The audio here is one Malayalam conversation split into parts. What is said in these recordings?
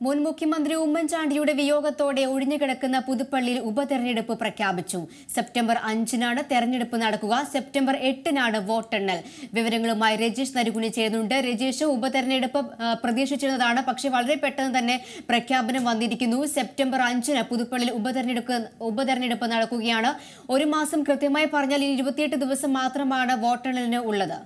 മുൻ മുഖ്യമന്ത്രി ഉമ്മൻചാണ്ടിയുടെ വിയോഗത്തോടെ ഒഴിഞ്ഞുകിടക്കുന്ന പുതുപ്പള്ളിയിൽ ഉപതെരഞ്ഞെടുപ്പ് പ്രഖ്യാപിച്ചു സെപ്റ്റംബർ അഞ്ചിനാണ് തെരഞ്ഞെടുപ്പ് നടക്കുക സെപ്റ്റംബർ എട്ടിനാണ് വോട്ടെണ്ണൽ വിവരങ്ങളുമായി രജീഷ് നരുകുണി ചേരുന്നുണ്ട് രജീഷ് ഉപതെരഞ്ഞെടുപ്പ് ആ, പ്രതീക്ഷിച്ചിരുന്നതാണ് പക്ഷേ വളരെ പെട്ടെന്ന് തന്നെ പ്രഖ്യാപനം വന്നിരിക്കുന്നു സെപ്റ്റംബർ അഞ്ചിന് പുതുപ്പള്ളിയിൽ ഉപതെരഞ്ഞെടുപ്പ് ഉപതെരഞ്ഞെടുപ്പ് നടക്കുകയാണ് ഒരു മാസം കൃത്യമായി പറഞ്ഞാൽ ഇനി ഇരുപത്തിയെട്ട് ദിവസം മാത്രമാണ് വോട്ടെണ്ണലിന് ഉള്ളത്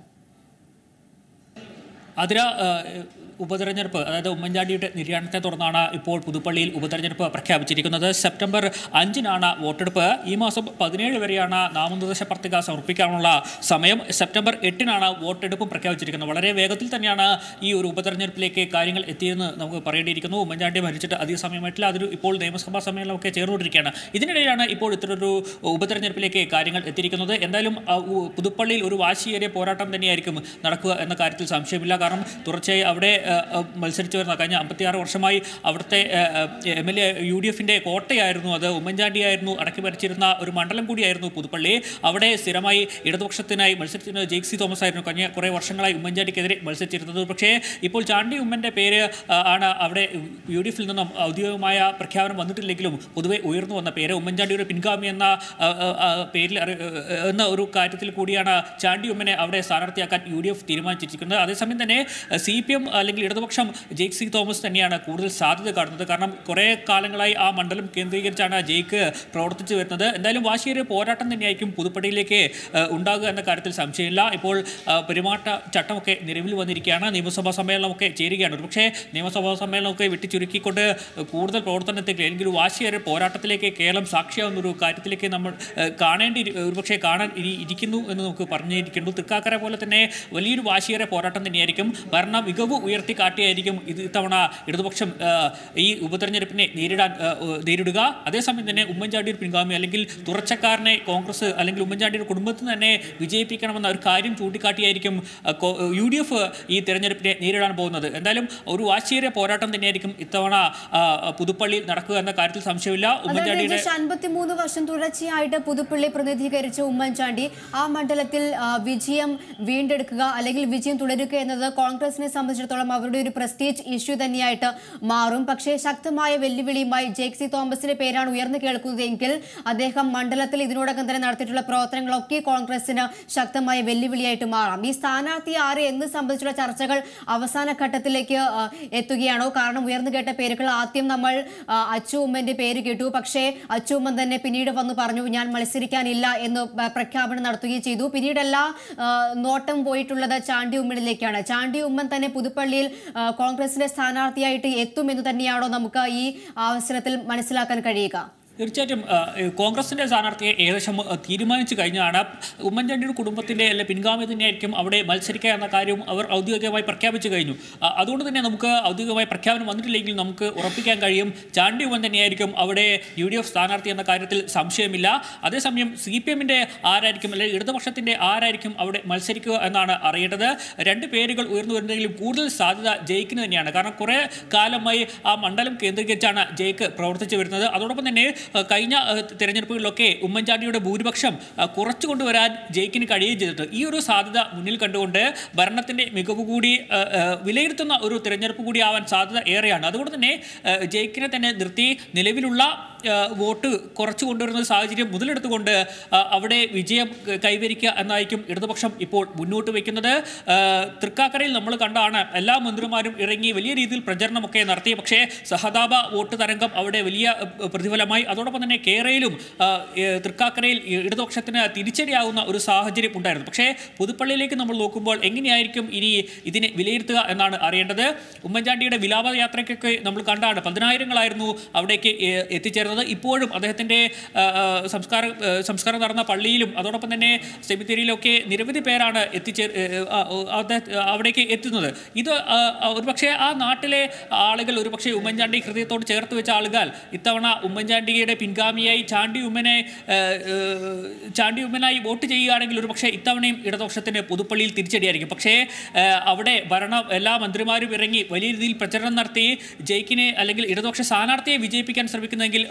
അതിര ഏഹ്, ഉപതെരഞ്ഞെടുപ്പ് അതായത് ഉമ്മൻചാണ്ടിയുടെ നിര്യാണത്തെ തുടർന്നാണ് ഇപ്പോൾ പുതുപ്പള്ളിയിൽ ഉപതെരഞ്ഞെടുപ്പ് പ്രഖ്യാപിച്ചിരിക്കുന്നത് സെപ്റ്റംബർ അഞ്ചിനാണ് വോട്ടെടുപ്പ് ഈ മാസം പതിനേഴ് വരെയാണ് നാമനിർദ്ദേശ പത്രിക സമർപ്പിക്കാനുള്ള സമയം സെപ്റ്റംബർ എട്ടിനാണ് വോട്ടെടുപ്പും പ്രഖ്യാപിച്ചിരിക്കുന്നത് വളരെ വേഗത്തിൽ തന്നെയാണ് ഈ ഒരു ഉപതെരഞ്ഞെടുപ്പിലേക്ക് കാര്യങ്ങൾ എത്തിയെന്ന് നമുക്ക് പറയേണ്ടിയിരിക്കുന്നു ഉമ്മൻചാണ്ടി മരിച്ചിട്ട് അധിക സമയമായിട്ടില്ല അതൊരു ഇപ്പോൾ നിയമസഭാ സമ്മേളനമൊക്കെ ചേർന്നുകൊണ്ടിരിക്കുകയാണ് ഇതിനിടയിലാണ് ഇപ്പോൾ ഇത്തരൊരു ഉപതെരഞ്ഞെടുപ്പിലേക്ക് കാര്യങ്ങൾ എത്തിയിരിക്കുന്നത് എന്തായാലും ആ, ഉ- പുതുപ്പള്ളിയിൽ ഒരു വാശിയേറിയ പോരാട്ടം തന്നെയായിരിക്കും നടക്കുക എന്ന കാര്യത്തിൽ സംശയമില്ല കാരണം തുടർച്ചയായി അവിടെ ആ, ആ, മത്സരിച്ചു വരുന്ന കഴിഞ്ഞ അമ്പത്തിയാറ് വർഷമായി അവിടുത്തെ M L A U D എഫിൻ്റെ കോട്ടയായിരുന്നു അത് ഉമ്മൻചാണ്ടിയായിരുന്നു അടക്കി ഭരിച്ചിരുന്ന ഒരു മണ്ഡലം കൂടിയായിരുന്നു പുതുപ്പള്ളി അവിടെ സ്ഥിരമായി ഇടതുപക്ഷത്തിനായി മത്സരിച്ചിരുന്നത് ജെയ്സി തോമസ് ആയിരുന്നു കഴിഞ്ഞ കുറേ വർഷങ്ങളായി ഉമ്മൻചാണ്ടിക്കെതിരെ മത്സരിച്ചിരുന്നത് പക്ഷേ ഇപ്പോൾ ചാണ്ടി ഉമ്മൻ്റെ പേര് ആ, ആണ് അവിടെ യു ഡി എഫിൽ നിന്നും ഔദ്യോഗികമായ പ്രഖ്യാപനം വന്നിട്ടില്ലെങ്കിലും പൊതുവെ ഉയർന്നു വന്ന പേര് ഉമ്മൻചാണ്ടിയുടെ പിൻഗാമി എന്ന ആ, ആ, ആ, പേരിൽ അറി- എന്ന ഒരു കാര്യത്തിൽ കൂടിയാണ് ചാണ്ടി ഉമ്മനെ അവിടെ സ്ഥാനാർത്ഥിയാക്കാൻ യു ഡി എഫ് തീരുമാനിച്ചിരിക്കുന്നത് അതേസമയം തന്നെ സി പി എം അല്ലെങ്കിൽ ഇടതുപക്ഷം ജെയ്ക് സി തോമസ് തന്നെയാണ് കൂടുതൽ സാധ്യത കാണുന്നത് കാരണം കുറേ കാലങ്ങളായി ആ മണ്ഡലം കേന്ദ്രീകരിച്ചാണ് ജെയ്ക്ക് പ്രവർത്തിച്ചു വരുന്നത് എന്തായാലും വാശിയേറിയ പോരാട്ടം തന്നെയായിരിക്കും പുതുപ്പള്ളിയിലേക്ക് ആ, ഉണ്ടാകുക എന്ന കാര്യത്തിൽ സംശയമില്ല ഇപ്പോൾ ആ, പെരുമാറ്റ ചട്ടമൊക്കെ നിലവിൽ വന്നിരിക്കുകയാണ് നിയമസഭാ സമ്മേളനമൊക്കെ ചേരുകയാണ് പക്ഷേ നിയമസഭാ സമ്മേളനമൊക്കെ വെട്ടിച്ചുരുക്കിക്കൊണ്ട് കൂടുതൽ പ്രവർത്തനത്തിലേക്ക് അല്ലെങ്കിൽ ഒരു വാശിയേറിയ പോരാട്ടത്തിലേക്ക് കേരളം സാക്ഷിയാവുന്ന ഒരു കാര്യത്തിലേക്ക് നമ്മൾ ആ, കാണേണ്ടി ഒരുപക്ഷെ കാണാൻ ഇരി ഇരിക്കുന്നു എന്ന് നമുക്ക് പറഞ്ഞിരിക്കുന്നു തൃക്കാക്കര പോലെ തന്നെ വലിയൊരു വാശിയേറിയ പോരാട്ടം തന്നെയായിരിക്കും ഭരണ മികവ് ഉയർത്തി കാട്ടിയായിരിക്കും ഇത് ഇത്തവണ ഇടതുപക്ഷം ആ, ഈ ഉപതെരഞ്ഞെടുപ്പിനെ നേരിടാൻ ആ, ആ, നേരിടുക അതേസമയം തന്നെ ഉമ്മൻചാണ്ടി ഒരു പിൻഗാമി അല്ലെങ്കിൽ തുറച്ചക്കാരനെ കോൺഗ്രസ് അല്ലെങ്കിൽ ഉമ്മൻചാണ്ടിയുടെ കുടുംബത്തിൽ നിന്ന് തന്നെ വിജയിപ്പിക്കണമെന്ന ഒരു കാര്യം ചൂണ്ടിക്കാട്ടിയായിരിക്കും ആ, കോ- യു ഡി എഫ് ഈ തെരഞ്ഞെടുപ്പിനെ നേരിടാൻ പോകുന്നത് എന്തായാലും ഒരു വാശിയേറിയ പോരാട്ടം തന്നെയായിരിക്കും ഇത്തവണ ആ, പുതുപ്പള്ളിയിൽ നടക്കുക എന്ന കാര്യത്തിൽ സംശയമില്ല അതായത് ഉമ്മൻചാണ്ടിയുടെ രജീഷ് അൻപത്തിമൂന്ന് വർഷം തുടർച്ചയായിട്ട് പുതുപ്പള്ളി പ്രതിനിധീകരിച്ച ഉമ്മൻചാണ്ടി ആ മണ്ഡലത്തിൽ ആ, വിജയം വീണ്ടെടുക്കുക അല്ലെങ്കിൽ വിജയം തുടരുക എന്നത് കോൺഗ്രസിനെ സംബന്ധിച്ചിടത്തോളം അവരുടെ ഒരു പ്രസ്റ്റീജ് ഇഷ്യൂ തന്നെയായിട്ട് മാറും പക്ഷേ ശക്തമായ വെല്ലുവിളിയുമായി ജേക്സി തോമസിന്റെ പേരാണ് ഉയർന്നു കേൾക്കുന്നതെങ്കിൽ അദ്ദേഹം മണ്ഡലത്തിൽ ഇതിനോടകം തന്നെ നടത്തിയിട്ടുള്ള പ്രവർത്തനങ്ങളൊക്കെ കോൺഗ്രസിന് ശക്തമായ വെല്ലുവിളിയായിട്ട് മാറാം ഈ സ്ഥാനാർത്ഥി ആര് എന്ന് സംബന്ധിച്ചുള്ള ചർച്ചകൾ അവസാന ഘട്ടത്തിലേക്ക് ആ, എത്തുകയാണോ കാരണം ഉയർന്നു കേട്ട പേരുകൾ ആദ്യം നമ്മൾ ആ, അച്ചു ഉമ്മന്റെ പേര് കേട്ടു പക്ഷേ അച്ചു ഉമ്മൻ തന്നെ പിന്നീട് വന്ന് പറഞ്ഞു ഞാൻ മത്സരിക്കാനില്ല എന്ന് പ- പ്രഖ്യാപനം നടത്തുകയും ചെയ്തു പിന്നീട് എല്ലാ ആ, നോട്ടം പോയിട്ടുള്ളത് ചാണ്ടി ഉമ്മനിലേക്കാണ് ചാണ്ടി ഉമ്മൻ തന്നെ പുതുപ്പള്ളിയിൽ ആ, കോൺഗ്രസിന്റെ സ്ഥാനാർത്ഥിയായിട്ട് എത്തുമെന്ന് തന്നെയാണോ നമുക്ക് ഈ അവസരത്തിൽ മനസ്സിലാക്കാൻ കഴിയുക തീർച്ചയായിട്ടും ആ, ഏഹ് കോൺഗ്രസിന്റെ സ്ഥാനാർത്ഥിയെ ഏകദേശം ആ, തീരുമാനിച്ചു കഴിഞ്ഞാണ് ഉമ്മൻചാണ്ടിയുടെ കുടുംബത്തിന്റെ അല്ലെ പിൻഗാമി തന്നെയായിരിക്കും അവിടെ മത്സരിക്കുക എന്ന കാര്യവും അവർ ഔദ്യോഗികമായി പ്രഖ്യാപിച്ചു കഴിഞ്ഞു ആ, അതുകൊണ്ട് തന്നെ നമുക്ക് ഔദ്യോഗികമായി പ്രഖ്യാപനം വന്നിട്ടില്ലെങ്കിൽ നമുക്ക് ഉറപ്പിക്കാൻ കഴിയും ചാണ്ടി ഉമ്മൻ തന്നെയായിരിക്കും അവിടെ യു ഡി എഫ് സ്ഥാനാർത്ഥി എന്ന കാര്യത്തിൽ സംശയമില്ല അതേസമയം സി പി എമ്മിന്റെ ആരായിരിക്കും അല്ലെങ്കിൽ ഇടതുപക്ഷത്തിന്റെ ആരായിരിക്കും അവിടെ മത്സരിക്കുക എന്നാണ് അറിയേണ്ടത് രണ്ട് പേരുകൾ ഉയർന്നു വരുന്നെങ്കിലും കൂടുതൽ സാധ്യത ജയിക്കിന് തന്നെയാണ് കാരണം കുറേ കാലമായി ആ മണ്ഡലം കേന്ദ്രീകരിച്ചാണ് ജയിക്ക് പ്രവർത്തിച്ചു വരുന്നത് അതോടൊപ്പം തന്നെ ആ, കഴിഞ്ഞ ആ, തെരഞ്ഞെടുപ്പുകളിലൊക്കെ ഉമ്മൻചാണ്ടിയുടെ ഭൂരിപക്ഷം ആ, കുറച്ചു കൊണ്ടുവരാൻ ജയിക്കിന് കഴിയുകയും ചെയ്തിട്ടുണ്ട് ഈ ഒരു സാധ്യത മുന്നിൽ കണ്ടുകൊണ്ട് ഭരണത്തിന്റെ മികവ് കൂടി ആ, ആ, വിലയിരുത്തുന്ന ഒരു തെരഞ്ഞെടുപ്പ് കൂടി ആവാൻ സാധ്യത ഏറെയാണ് അതുകൊണ്ട് തന്നെ ആ, ജയിക്കിനെ തന്നെ നിർത്തി നിലവിലുള്ള ആ, വോട്ട് കുറച്ചു കൊണ്ടുവരുന്ന ഒരു സാഹചര്യം മുതലെടുത്തുകൊണ്ട് ആ, അവിടെ വിജയം ക- കൈവരിക്കുക എന്നായിരിക്കും ഇടതുപക്ഷം ഇപ്പോൾ മുന്നോട്ട് വയ്ക്കുന്നത് ആ, തൃക്കാക്കരയിൽ നമ്മൾ കണ്ടാണ് എല്ലാ മന്ത്രിമാരും ഇറങ്ങി വലിയ രീതിയിൽ പ്രചരണമൊക്കെ നടത്തി പക്ഷേ സഹതാപ വോട്ട് തരംഗം അവിടെ വലിയ ഏഹ്, പ്രതിഫലമായി അതോടൊപ്പം തന്നെ കേരളയിലും ആ, ഏഹ്, തൃക്കാക്കരയിൽ ഈ ഇടതുപക്ഷത്തിന് തിരിച്ചടിയാവുന്ന ഒരു സാഹചര്യം ഉണ്ടായിരുന്നു പക്ഷേ പുതുപ്പള്ളിയിലേക്ക് നമ്മൾ നോക്കുമ്പോൾ എങ്ങനെയായിരിക്കും ഇനി ഇതിനെ വിലയിരുത്തുക എന്നാണ് അറിയേണ്ടത് ഉമ്മൻചാണ്ടിയുടെ വിലാപയാത്രയ്ക്കൊക്കെ നമ്മൾ കണ്ടാണ് പതിനായിരങ്ങളായിരുന്നു അവിടേക്ക് ഏഹ്, എത്തിച്ചേർന്നത് ഇപ്പോഴും അദ്ദേഹത്തിൻ്റെ ആ, ആ, സംസ്കാര ആ, സംസ്കാരം നടന്ന പള്ളിയിലും അതോടൊപ്പം തന്നെ സെമിത്തേരിയിലൊക്കെ നിരവധി പേരാണ് എത്തിച്ചേർ ഏഹ്, ആ, ആ, അദ്ദേഹ- അവിടേക്ക് എത്തുന്നത് ഇത് ആ, ആ, ഒരുപക്ഷെ ആ നാട്ടിലെ ആളുകൾ ഒരുപക്ഷെ ഉമ്മൻചാണ്ടി ഹൃദയത്തോട് ചേർത്ത് വെച്ച ആളുകൾ ഇത്തവണ ഉമ്മൻചാണ്ടിയുടെ പിൻഗാമിയായി ചാണ്ടി ഉമ്മനെ ഏഹ്, ഏഹ്, ചാണ്ടി ഉമ്മനായി വോട്ട് ചെയ്യുകയാണെങ്കിൽ ഒരുപക്ഷെ ഇത്തവണയും ഇടതുപക്ഷത്തിന് പുതുപ്പള്ളിയിൽ തിരിച്ചടിയായിരിക്കും പക്ഷേ ഏഹ്, അവിടെ ഭരണ എല്ലാ മന്ത്രിമാരും ഇറങ്ങി വലിയ രീതിയിൽ പ്രചരണം നടത്തി ജയിക്കിനെ അല്ലെങ്കിൽ ഇടതുപക്ഷ സ്ഥാനാർത്ഥിയെ വിജയിപ്പിക്കാൻ ശ്രമിക്കുന്നെങ്കിൽ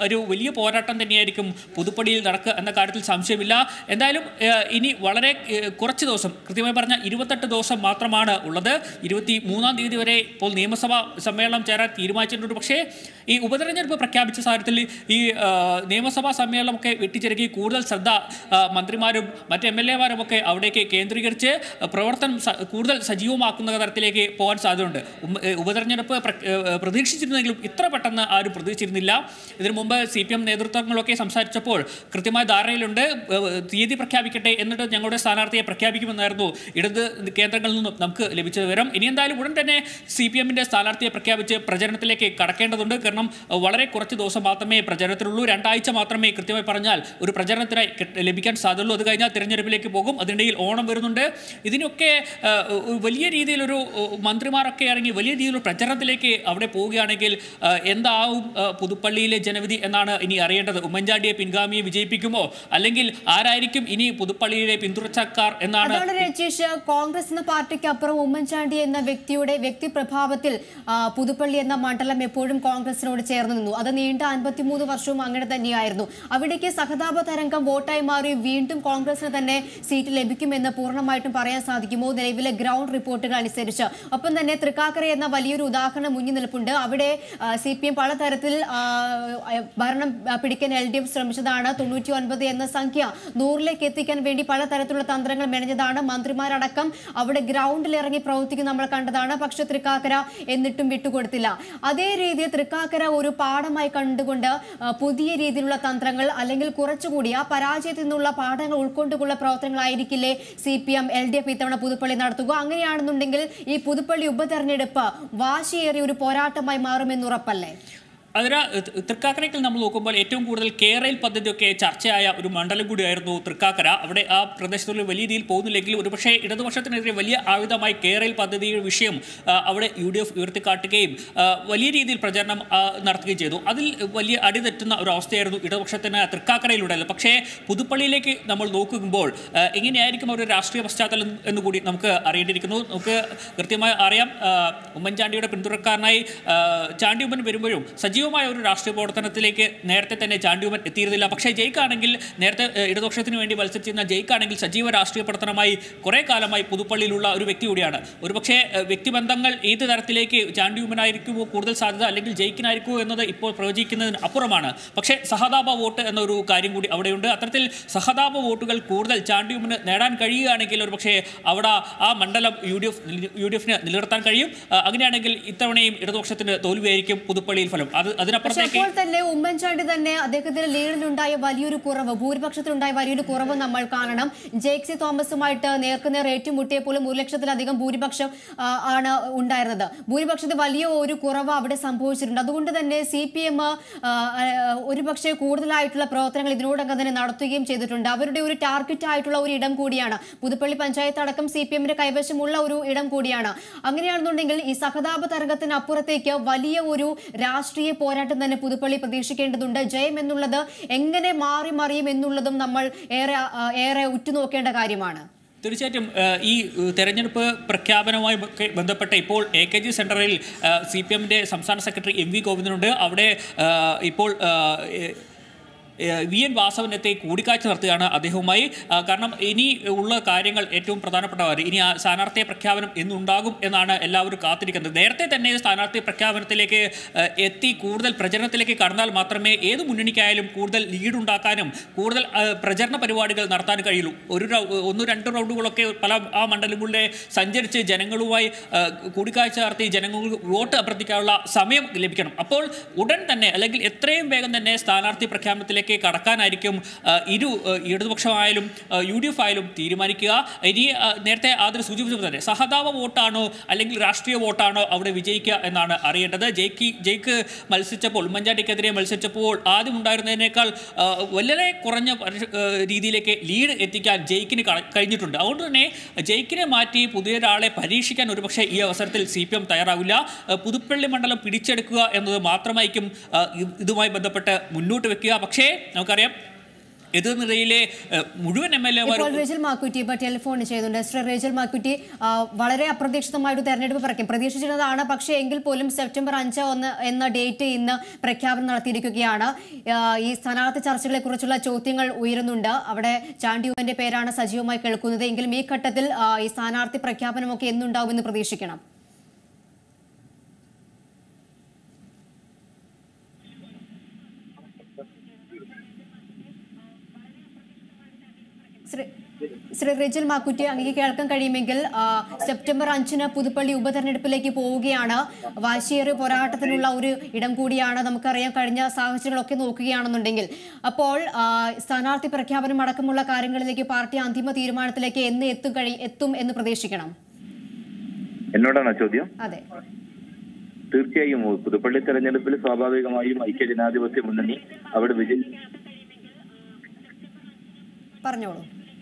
ഒരു വലിയ പോരാട്ടം തന്നെയായിരിക്കും പുതുപ്പള്ളിയിൽ നടക്കുക എന്ന കാര്യത്തിൽ സംശയമില്ല എന്തായാലും ഏഹ്, ഇനി വളരെ ഏഹ്, കുറച്ച് ദിവസം കൃത്യമായി പറഞ്ഞാൽ ഇരുപത്തെട്ട് ദിവസം മാത്രമാണ് ഉള്ളത് ഇരുപത്തി മൂന്നാം തീയതി വരെ ഇപ്പോൾ നിയമസഭാ സമ്മേളനം ചേരാൻ തീരുമാനിച്ചിട്ടുണ്ട് പക്ഷേ ഈ ഉപതെരഞ്ഞെടുപ്പ് പ്രഖ്യാപിച്ച സാഹചര്യത്തിൽ ഈ ആ, നിയമസഭാ സമ്മേളനമൊക്കെ വെട്ടിച്ചിറക്കി കൂടുതൽ ശ്രദ്ധ ആ, മന്ത്രിമാരും മറ്റ് എം എൽ എമാരും ഒക്കെ അവിടേക്ക് കേന്ദ്രീകരിച്ച് പ്രവർത്തനം സ- കൂടുതൽ സജീവമാക്കുന്ന തരത്തിലേക്ക് പോകാൻ സാധ്യതയുണ്ട് ഉം- ഏ, ഉപതെരഞ്ഞെടുപ്പ് പ്ര- ഏ, പ്രതീക്ഷിച്ചിരുന്നെങ്കിലും ഇത്ര പെട്ടെന്ന് ആരും പ്രതീക്ഷിച്ചിരുന്നില്ല ഇതിനു മുമ്പ് സി പി എം നേതൃത്വങ്ങളൊക്കെ സംസാരിച്ചപ്പോൾ കൃത്യമായ ധാരണയിലുണ്ട് ഏ, തീയതി പ്രഖ്യാപിക്കട്ടെ എന്നിട്ട് ഞങ്ങളുടെ സ്ഥാനാർത്ഥിയെ പ്രഖ്യാപിക്കുമെന്നായിരുന്നു ഇടത് കേന്ദ്രങ്ങളിൽ നിന്നും നമുക്ക് ലഭിച്ച വിവരം ഇനി എന്തായാലും ഉടൻ തന്നെ സി പി എമ്മിൻ്റെ സ്ഥാനാർത്ഥിയെ പ്രഖ്യാപിച്ച് പ്രചരണത്തിലേക്ക് കടക്കേണ്ടതുണ്ട് കാരണം ഏഹ്, വളരെ കുറച്ച് ദിവസം മാത്രമേ പ്രചരണത്തിലുള്ളൂ രണ്ടാഴ്ച മാത്രമേ കൃത്യമായി പറഞ്ഞാൽ ഒരു പ്രചരണത്തിനായി കിട്ട- ലഭിക്കാൻ സാധ്യതയുള്ളൂ അത് കഴിഞ്ഞാൽ തിരഞ്ഞെടുപ്പിലേക്ക് പോകും അതിനിടയിൽ ഓണം വരുന്നുണ്ട് ഇതിനൊക്കെ ഏഹ്, ഒരു വലിയ രീതിയിലൊരു ഏഹ്, മന്ത്രിമാരൊക്കെ ഇറങ്ങി വലിയ രീതിയിലൊരു പ്രചരണത്തിലേക്ക് അവിടെ പോവുകയാണെങ്കിൽ ഏഹ്, എന്താവും ഏഹ്, പുതുപ്പള്ളിയിലെ ജനവിധി എന്നാണ് ഇനി അറിയേണ്ടത് ഉമ്മൻചാണ്ടിയെ പിൻഗാമിയെ വിജയിപ്പിക്കുമോ അല്ലെങ്കിൽ ആരായിരിക്കും ഇനി പുതുപ്പള്ളിയിലെ പിന്തുണച്ചക്കാർ എന്നാണ് അതാണ് രജീഷ് കോൺഗ്രസ് എന്ന പാർട്ടിക്ക് അപ്പുറം ഉമ്മൻചാണ്ടി എന്ന വ്യക്തിയുടെ വ്യക്തിപ്രഭാവത്തിൽ ആ, പുതുപ്പള്ളി എന്ന മണ്ഡലം എപ്പോഴും കോൺഗ്രസിനോട് ചേർന്ന് നിന്നു അത് നീണ്ട അൻപത്തിമൂന്ന് വർഷവും അങ്ങനെ തന്നെയായിരുന്നു അവിടേക്ക് സഹതാപ തരംഗം വോട്ടായി മാറി വീണ്ടും കോൺഗ്രസിന് തന്നെ സീറ്റ് ലഭിക്കുമെന്ന് പൂർണ്ണമായിട്ടും പറയാൻ സാധിക്കുമോ നിലവിലെ ഗ്രൗണ്ട് റിപ്പോർട്ടുകൾ അനുസരിച്ച് ഒപ്പം തന്നെ തൃക്കാക്കര എന്ന വലിയൊരു ഉദാഹരണം മുന്നിൽ നിൽപ്പുണ്ട് അവിടെ സി പി എം പലതരത്തിൽ ആ, ഭരണം ആ, പിടിക്കാൻ എൽ ഡി എഫ് ശ്രമിച്ചതാണ് തൊണ്ണൂറ്റി ഒൻപത് എന്ന സംഖ്യ നൂറിലേക്ക് എത്തിക്കാൻ വേണ്ടി പലതരത്തിലുള്ള തന്ത്രങ്ങൾ മെനഞ്ഞതാണ് മന്ത്രിമാരടക്കം അവിടെ ഗ്രൗണ്ടിൽ ഇറങ്ങി പ്രവർത്തിക്കുന്ന നമ്മൾ കണ്ടതാണ് പക്ഷെ തൃക്കാക്കര എന്നിട്ടും വിട്ടുകൊടുത്തില്ല അതേ രീതിയിൽ തൃക്കാക്കര ഒരു പാഠമായി കണ്ടുകൊണ്ട് ആ, പുതിയ രീതിയിലുള്ള തന്ത്രങ്ങൾ അല്ലെങ്കിൽ കുറച്ചുകൂടി ആ പരാജയത്തിൽ നിന്നുള്ള പാഠങ്ങൾ ഉൾക്കൊണ്ടുള്ള പ്രവർത്തനങ്ങളായിരിക്കില്ലേ C P M L D F ഇത്തവണ പുതുപ്പള്ളി നടത്തുക അങ്ങനെയാണെന്നുണ്ടെങ്കിൽ ഈ പുതുപ്പള്ളി ഉപതെരഞ്ഞെടുപ്പ് വാശിയേറിയ ഒരു പോരാട്ടമായി മാറുമെന്ന് ഉറപ്പല്ലേ അതിന് തൃക്കാക്കരയ്ക്ക് നമ്മൾ നോക്കുമ്പോൾ ഏറ്റവും കൂടുതൽ കേരയിൽ പദ്ധതിയൊക്കെ ചർച്ചയായ ഒരു മണ്ഡലം കൂടിയായിരുന്നു തൃക്കാക്കര അവിടെ ആ പ്രദേശത്തുള്ള വലിയ രീതിയിൽ പോകുന്നില്ലെങ്കിൽ ഒരുപക്ഷേ ഇടതുപക്ഷത്തിനെതിരെ വലിയ ആയുധമായി കേരയിൽ പദ്ധതിയുടെ വിഷയം ആ, അവിടെ യു ഡി എഫ് ഉയർത്തിക്കാട്ടുകയും ആ, വലിയ രീതിയിൽ പ്രചരണം ആ, നടത്തുകയും ചെയ്തു അതിൽ വലിയ അടിതെറ്റുന്ന ഒരു അവസ്ഥയായിരുന്നു ഇടതുപക്ഷത്തിന് തൃക്കാക്കരയിലുണ്ടായത് പക്ഷേ പുതുപ്പള്ളിയിലേക്ക് നമ്മൾ നോക്കുമ്പോൾ ആ, എങ്ങനെയായിരിക്കും അവരുടെ രാഷ്ട്രീയ പശ്ചാത്തലം എന്നുകൂടി നമുക്ക് അറിയേണ്ടിയിരിക്കുന്നു നമുക്ക് കൃത്യമായി അറിയാം ആ, ഉമ്മൻചാണ്ടിയുടെ പിന്തുണക്കാരനായി ആ, ചാണ്ടിയുമ്മൻ വരുമ്പോഴും സജീവമായ ഒരു രാഷ്ട്രീയ പ്രവർത്തനത്തിലേക്ക് നേരത്തെ തന്നെ ചാണ്ടിയുമ്മൻ എത്തിയിരുന്നില്ല പക്ഷേ ജയിക്കാണെങ്കിൽ നേരത്തെ ഏഹ്, ഇടതുപക്ഷത്തിന് വേണ്ടി മത്സരിച്ചിരുന്ന ജയിക്കാണെങ്കിൽ സജീവ രാഷ്ട്രീയ പ്രവർത്തനമായി കുറേ കാലമായി പുതുപ്പള്ളിയിലുള്ള ഒരു വ്യക്തി കൂടിയാണ് ഒരുപക്ഷേ ഏഹ്, വ്യക്തിബന്ധങ്ങൾ ഏത് തരത്തിലേക്ക് ചാണ്ടിയുമ്മനായിരിക്കുമോ കൂടുതൽ സാധ്യത അല്ലെങ്കിൽ ജയിക്കിനായിരിക്കുമോ എന്നത് ഇപ്പോൾ പ്രവചിക്കുന്നതിന് അപ്പുറമാണ് പക്ഷേ സഹതാപ വോട്ട് എന്നൊരു കാര്യം കൂടി അവിടെയുണ്ട് അത്തരത്തിൽ സഹതാപ വോട്ടുകൾ കൂടുതൽ ചാണ്ടിയുമ്മന് നേടാൻ കഴിയുകയാണെങ്കിൽ ഒരുപക്ഷേ അവിടെ ആ മണ്ഡലം U D F U D എഫിന് നിലനിർത്താൻ കഴിയും ആ, അങ്ങനെയാണെങ്കിൽ ഇത്തവണയും ഇടതുപക്ഷത്തിന് തോൽവിയായിരിക്കും പുതുപ്പള്ളിയിൽ ഫലം അത് പക്ഷെ അതിനപ്പുറത്തേക്ക് അപ്പോൾ തന്നെ ഉമ്മൻചാണ്ടി തന്നെ അദ്ദേഹത്തിന്റെ ലീഡിലുണ്ടായ വലിയൊരു കുറവ് ഭൂരിപക്ഷത്തിലുണ്ടായ വലിയൊരു കുറവ് നമ്മൾ കാണണം ജെയ്ക്സി തോമസുമായിട്ട് നേർക്കുനേർ ഏറ്റുമുട്ടിയപ്പോഴും ഒരു ലക്ഷത്തിലധികം ഭൂരിപക്ഷം ആ, ആണ് ഉണ്ടായിരുന്നത് ഭൂരിപക്ഷത്തിൽ വലിയ ഒരു കുറവ് അവിടെ സംഭവിച്ചിട്ടുണ്ട് അതുകൊണ്ട് തന്നെ സി പി എം ഒരുപക്ഷെ കൂടുതലായിട്ടുള്ള പ്രവർത്തനങ്ങൾ ഇതിനോടകം തന്നെ നടത്തുകയും ചെയ്തിട്ടുണ്ട് അവരുടെ ഒരു ടാർഗറ്റ് ആയിട്ടുള്ള ഒരു ഇടം കൂടിയാണ് പുതുപ്പള്ളി പഞ്ചായത്ത് അടക്കം സി പി എമ്മിന്റെ കൈവശമുള്ള ഒരു ഇടം കൂടിയാണ് അങ്ങനെയാണെന്നുണ്ടെങ്കിൽ ഈ സഹതാപ തരംഗത്തിന് അപ്പുറത്തേക്ക് വലിയ ഒരു രാഷ്ട്രീയ പോരാട്ടം തന്നെ പുതുപ്പള്ളി പ്രതീക്ഷിക്കേണ്ടതുണ്ട് ജയം എന്നുള്ളത് എങ്ങനെ മാറി മറിയും എന്നുള്ളതും നമ്മൾ ഏറെ ആ, ഏറെ ഉറ്റുനോക്കേണ്ട കാര്യമാണ് തീർച്ചയായിട്ടും ഏഹ്, ഈ ഏഹ്, തെരഞ്ഞെടുപ്പ് പ്രഖ്യാപനവുമായി ഒക്കെ ബന്ധപ്പെട്ട ഇപ്പോൾ എ കെ ജി സെൻറ്ററിൽ സി പി എമ്മിൻ്റെ സംസ്ഥാന സെക്രട്ടറി എം വി ഗോവിന്ദനുണ്ട് അവിടെ ഏഹ്, ഇപ്പോൾ ഏഹ്, ഏഹ്, വി എൻ വാസവനെത്തി കൂടിക്കാഴ്ച നടത്തുകയാണ് അദ്ദേഹവുമായി ആ, കാരണം ഇനി ഉള്ള കാര്യങ്ങൾ ഏറ്റവും പ്രധാനപ്പെട്ടവർ ഇനി ആ സ്ഥാനാർത്ഥിയെ പ്രഖ്യാപനം എന്നുണ്ടാകും എന്നാണ് എല്ലാവരും കാത്തിരിക്കുന്നത് നേരത്തെ തന്നെ സ്ഥാനാർത്ഥി പ്രഖ്യാപനത്തിലേക്ക് ഏഹ്, എത്തി കൂടുതൽ പ്രചരണത്തിലേക്ക് കടന്നാൽ മാത്രമേ ഏത് മുന്നണിക്കായാലും കൂടുതൽ ലീഡ് ഉണ്ടാക്കാനും കൂടുതൽ ഏഹ്, പ്രചരണ പരിപാടികൾ നടത്താൻ കഴിയുള്ളൂ ഒരു റൗ- ഒന്ന് രണ്ട് റൗണ്ടുകളൊക്കെ പല ആ മണ്ഡലങ്ങളിലെ സഞ്ചരിച്ച് ജനങ്ങളുമായി ഏഹ്, കൂടിക്കാഴ്ച നടത്തി ജനങ്ങൾക്ക് വോട്ട് അഭ്യർത്ഥിക്കാനുള്ള സമയം ലഭിക്കണം അപ്പോൾ ഉടൻ തന്നെ അല്ലെങ്കിൽ എത്രയും വേഗം തന്നെ സ്ഥാനാർത്ഥി പ്രഖ്യാപനത്തിലേക്ക് കടക്കാനായിരിക്കും ആ, ഇരു ആ, ഇടതുപക്ഷമായാലും ആ, യു ഡി എഫ് ആയാലും തീരുമാനിക്കുക ഇനി ആ, നേരത്തെ ആദ്യം സൂചിപ്പിച്ചത് തന്നെ സഹതാപ വോട്ടാണോ അല്ലെങ്കിൽ രാഷ്ട്രീയ വോട്ടാണോ അവിടെ വിജയിക്കുക എന്നാണ് അറിയേണ്ടത് ജയിക്ക് ജയിക്ക് മത്സരിച്ചപ്പോൾ ഉമ്മൻചാണ്ടിക്കെതിരെ മത്സരിച്ചപ്പോൾ ആദ്യം ഉണ്ടായിരുന്നതിനേക്കാൾ ആ, വളരെ കുറഞ്ഞ പരി- ആ, രീതിയിലേക്ക് ലീഡ് എത്തിക്കാൻ ജയിക്കിന് ക- കഴിഞ്ഞിട്ടുണ്ട് അതുകൊണ്ട് തന്നെ ജയിക്കിനെ മാറ്റി പുതിയൊരാളെ പരീക്ഷിക്കാൻ ഒരുപക്ഷെ ഈ അവസരത്തിൽ സി പി എം തയ്യാറാവില്ല ആ, പുതുപ്പള്ളി മണ്ഡലം പിടിച്ചെടുക്കുക എന്നത് മാത്രമായിരിക്കും ആ, ഇ- ഇതുമായി ബന്ധപ്പെട്ട് മുന്നോട്ട് വെക്കുക പക്ഷേ നമുക്കറിയാം എതിർനിരയിലെ ഏഹ്, മുഴുവൻ എം എൽ എമാരും ഇപ്പോൾ റേജൽ മാക്കുറ്റി ഇപ്പോൾ ടെലിഫോൺ ചെയ്യുന്നുണ്ട് ശ്രീ റേജൽ മാക്കുറ്റി ആ, വളരെ അപ്രതീക്ഷിതമായിട്ട് തെരഞ്ഞെടുപ്പ് പറയും പ്രതീക്ഷിച്ചിരുന്നതാണ് പക്ഷേ എങ്കിൽ പോലും സെപ്റ്റംബർ അഞ്ച് ഒന്ന് എന്ന ഡേറ്റ് ഇന്ന് പ്രഖ്യാപനം നടത്തിയിരിക്കുകയാണ് ആ, ഈ സ്ഥാനാർത്ഥി ചർച്ചകളെ കുറിച്ചുള്ള ചോദ്യങ്ങൾ ഉയരുന്നുണ്ട് അവിടെ ചാണ്ടിയുവന്റെ പേരാണ് സജീവമായി കേൾക്കുന്നത് എങ്കിലും ഈ ഘട്ടത്തിൽ ആ, ഈ സ്ഥാനാർത്ഥി പ്രഖ്യാപനമൊക്കെ എന്നുണ്ടാവുമെന്ന് പ്രതീക്ഷിക്കണം ശ്രീ ശ്രീ റിജിൽ മാക്കുറ്റി അങ്ങേക്ക് കേൾക്കാൻ കഴിയുമെങ്കിൽ ആ, സെപ്റ്റംബർ അഞ്ചിന് പുതുപ്പള്ളി ഉപതെരഞ്ഞെടുപ്പിലേക്ക് പോവുകയാണ് വാശിയേറിയ പോരാട്ടത്തിനുള്ള ഒരു ഇടം കൂടിയാണ് നമുക്കറിയാം കഴിഞ്ഞ സാഹചര്യങ്ങളൊക്കെ നോക്കുകയാണെന്നുണ്ടെങ്കിൽ അപ്പോൾ ആ, സ്ഥാനാർത്ഥി പ്രഖ്യാപനം അടക്കമുള്ള കാര്യങ്ങളിലേക്ക് പാർട്ടി അന്തിമ തീരുമാനത്തിലേക്ക് എന്ന് എത്തും കഴി എത്തും എന്ന് പ്രതീക്ഷിക്കണം എന്നോടാണോ ചോദ്യം അതെ തീർച്ചയായും പുതുപ്പള്ളി തെരഞ്ഞെടുപ്പിൽ സ്വാഭാവികമായും ഐക്യ ജനാധിപത്യ മുന്നണി അവിടെ വിജയി പറഞ്ഞോളൂ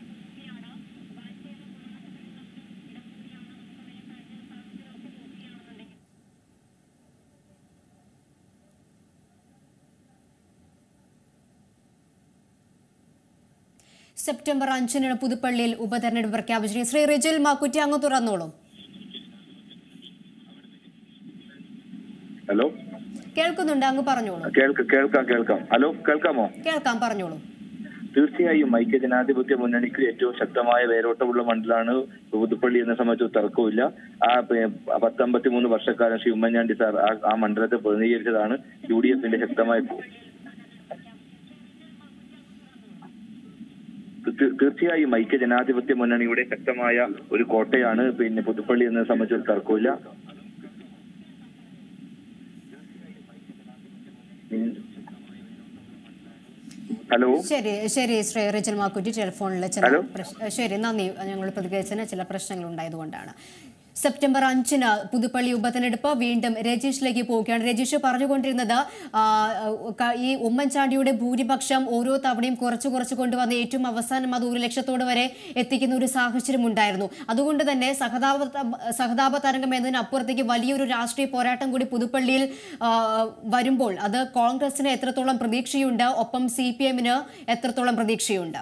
സെപ്റ്റംബർ അഞ്ചിനാണ് പുതുപ്പള്ളിയിൽ ഉപതെരഞ്ഞെടുപ്പ് പ്രഖ്യാപിച്ചിരിക്കുന്നത് ശ്രീ റിജിൽ മാക്കുറ്റി അങ്ങ് തുറന്നോളൂ ഹലോ കേൾക്കുന്നുണ്ട് അങ്ങ് പറഞ്ഞോളൂ കേൾക്ക കേൾക്കാം കേൾക്കാം ഹലോ കേൾക്കാമോ കേൾക്കാം പറഞ്ഞോളൂ തീർച്ചയായും ഐക്യ ജനാധിപത്യ മുന്നണിക്ക് ഏറ്റവും ശക്തമായ വേരോട്ടമുള്ള മണ്ഡലമാണ് പുതുപ്പള്ളി എന്ന സംബന്ധിച്ച് തർക്കമില്ല ആ പ- പത്തമ്പത്തി മൂന്ന് വർഷക്കാലം ശ്രീ ഉമ്മൻചാണ്ടി സാർ ആ ആ മണ്ഡലത്തെ പ്രതിനിധീകരിച്ചതാണ് യു ഡി എഫിന്റെ ശക്തമായ തീ- തീർച്ചയായും ഐക്യ ജനാധിപത്യ മുന്നണിയുടെ ശക്തമായ ഒരു കോട്ടയാണ് പിന്നെ പുതുപ്പള്ളി എന്നത് സംബന്ധിച്ച് ഒരു തർക്കമില്ല ഉം. ഹലോ ശരി ശരി ശ്രീ റിജൽ മാക്കുറ്റി ടെലിഫോണിൽ ചില ഹലോ. പ്രശ്- ശരി നന്ദി ഞങ്ങൾ പ്രതികരിച്ചതിന് ചില പ്രശ്നങ്ങൾ ഉണ്ടായതുകൊണ്ടാണ് സെപ്റ്റംബർ അഞ്ചിന് പുതുപ്പള്ളി ഉപതെരഞ്ഞെടുപ്പ് വീണ്ടും രജീഷിലേക്ക് പോവുകയാണ് രജീഷ് പറഞ്ഞുകൊണ്ടിരുന്നത് ആ, ക- ഈ ഉമ്മൻചാണ്ടിയുടെ ഭൂരിപക്ഷം ഓരോ തവണയും കുറച്ച് കുറച്ച് കൊണ്ടുവന്ന് ഏറ്റവും അവസാനം അത് ഒരു ലക്ഷത്തോട് വരെ എത്തിക്കുന്ന ഒരു സാഹചര്യം ഉണ്ടായിരുന്നു അതുകൊണ്ട് തന്നെ സഹതാപ സഹതാപ തരംഗം എന്നതിനപ്പുറത്തേക്ക് വലിയൊരു രാഷ്ട്രീയ പോരാട്ടം കൂടി പുതുപ്പള്ളിയിൽ ആ, വരുമ്പോൾ അത് കോൺഗ്രസിന് എത്രത്തോളം പ്രതീക്ഷയുണ്ട് ഒപ്പം സി പി എമ്മിന് എത്രത്തോളം പ്രതീക്ഷയുണ്ട്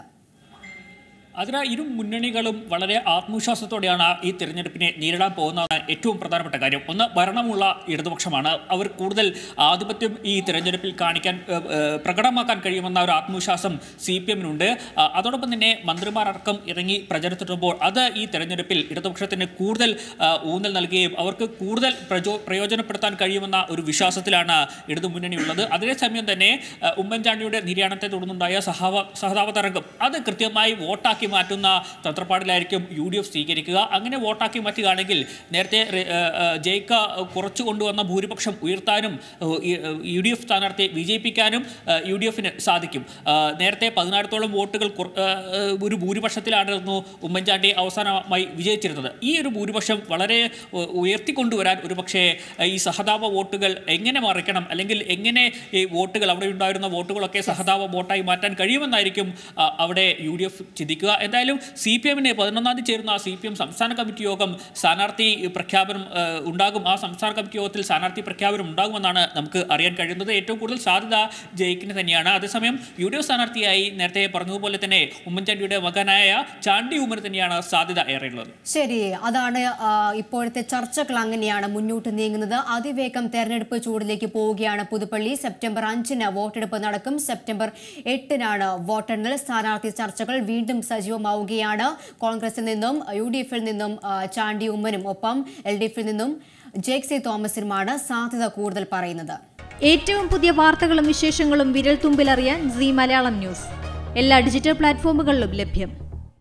അതിനാൽ ഇരു മുന്നണികളും വളരെ ആത്മവിശ്വാസത്തോടെയാണ് ഈ തിരഞ്ഞെടുപ്പിനെ നേരിടാൻ പോകുന്നതാണ് ഏറ്റവും പ്രധാനപ്പെട്ട കാര്യം ഒന്ന് ഭരണമുള്ള ഇടതുപക്ഷമാണ് അവർ കൂടുതൽ ആധിപത്യം ഈ തിരഞ്ഞെടുപ്പിൽ കാണിക്കാൻ ഏഹ്, ഏഹ്, പ്രകടമാക്കാൻ കഴിയുമെന്ന ഒരു ആത്മവിശ്വാസം സി പി എമ്മിനുണ്ട് ആ, അതോടൊപ്പം തന്നെ മന്ത്രിമാരടക്കം ഇറങ്ങി പ്രചരിച്ചിട്ടുമ്പോൾ അത് ഈ തെരഞ്ഞെടുപ്പിൽ ഇടതുപക്ഷത്തിന് കൂടുതൽ ആ, ഊന്നൽ നൽകുകയും അവർക്ക് കൂടുതൽ പ്രചോ പ്രയോജനപ്പെടുത്താൻ കഴിയുമെന്ന ഒരു വിശ്വാസത്തിലാണ് ഇടതുമുന്നണി ഉള്ളത് അതേസമയം തന്നെ ആ, ഉമ്മൻചാണ്ടിയുടെ നിര്യാണത്തെ തുടർന്നുണ്ടായ സഹാവ സഹതാപ തരംഗം അത് കൃത്യമായി വോട്ടാക്കി മാറ്റുന്ന തത്രപ്പാടിലായിരിക്കും യു ഡി എഫ് സ്വീകരിക്കുക അങ്ങനെ വോട്ടാക്കി മാറ്റുകയാണെങ്കിൽ നേരത്തെ റെ- ആ, ആ, ജയിക്ക കുറച്ചു കൊണ്ടുവന്ന ഭൂരിപക്ഷം ഉയർത്താനും യു ഡി എഫ് സ്ഥാനാർത്ഥിയെ വിജയിപ്പിക്കാനും യു ഡി എഫിന് സാധിക്കും ആ, നേരത്തെ പതിനായിരത്തോളം വോട്ടുകൾ കുറ- ആ, ആ, ഒരു ഭൂരിപക്ഷത്തിലായിരുന്നു ഉമ്മൻചാണ്ടി അവസാനമായി വിജയിച്ചിരുന്നത് ഈ ഒരു ഭൂരിപക്ഷം വളരെ ഉ- ഉയർത്തിക്കൊണ്ടുവരാൻ ഒരു പക്ഷേ ഈ സഹതാപ വോട്ടുകൾ എങ്ങനെ മറിക്കണം അല്ലെങ്കിൽ എങ്ങനെ ഈ വോട്ടുകൾ അവിടെ ഉണ്ടായിരുന്ന വോട്ടുകളൊക്കെ സഹതാപ വോട്ടായി മാറ്റാൻ കഴിയുമെന്നായിരിക്കും ആ, അവിടെ യു ഡി എഫ് ചിന്തിക്കുക എന്തായാലും സി പി എമ്മിന് പതിനൊന്നാം തീയതി ചേരുന്ന സി പി എം സംസ്ഥാന കമ്മിറ്റി യോഗം സ്ഥാനാർത്ഥി പ്രഖ്യാപനം ആ, ഉണ്ടാകും ആ സംസ്ഥാന കമ്മിറ്റി യോഗത്തിൽ സ്ഥാനാർത്ഥി പ്രഖ്യാപനം ഉണ്ടാകുമെന്നാണ് നമുക്ക് അറിയാൻ കഴിയുന്നത് ഏറ്റവും കൂടുതൽ സാധ്യത ജയിക്കിന് തന്നെയാണ് അതേസമയം യു ഡി എഫ് സ്ഥാനാർത്ഥിയായി നേരത്തെ പറഞ്ഞതുപോലെ തന്നെ ഉമ്മൻചാണ്ടിയുടെ മകനായ ചാണ്ടി ഉമ്മന് തന്നെയാണ് സാധ്യത ഏറെയുള്ളത് ശരി അതാണ് ആ, ഇപ്പോഴത്തെ ചർച്ചകൾ അങ്ങനെയാണ് മുന്നോട്ട് നീങ്ങുന്നത് അതിവേഗം തെരഞ്ഞെടുപ്പ് ചൂടിലേക്ക് പോവുകയാണ് പുതുപ്പള്ളി സെപ്റ്റംബർ അഞ്ചിന് വോട്ടെടുപ്പ് നടക്കും സെപ്റ്റംബർ എട്ടിനാണ് വോട്ടെണ്ണൽ സ്ഥാനാർത്ഥി ചർച്ചകൾ വീണ്ടും സജീവമാവുകയാണ് കോൺഗ്രസിൽ നിന്നും യു ഡി എഫിൽ നിന്നും ആ, ചാണ്ടി ഉമ്മനും ഒപ്പം എൽ ഡി എഫിൽ നിന്നും ജേക്ക് സി തോമസിനുമാണ് സാധ്യത കൂടുതൽ പറയുന്നത് ഏറ്റവും പുതിയ വാർത്തകളും വിശേഷങ്ങളും വിരൽ തുമ്പിലറിയാൻ സി മലയാളം ന്യൂസ് എല്ലാ ഡിജിറ്റൽ പ്ലാറ്റ്ഫോമുകളിലും ലഭ്യം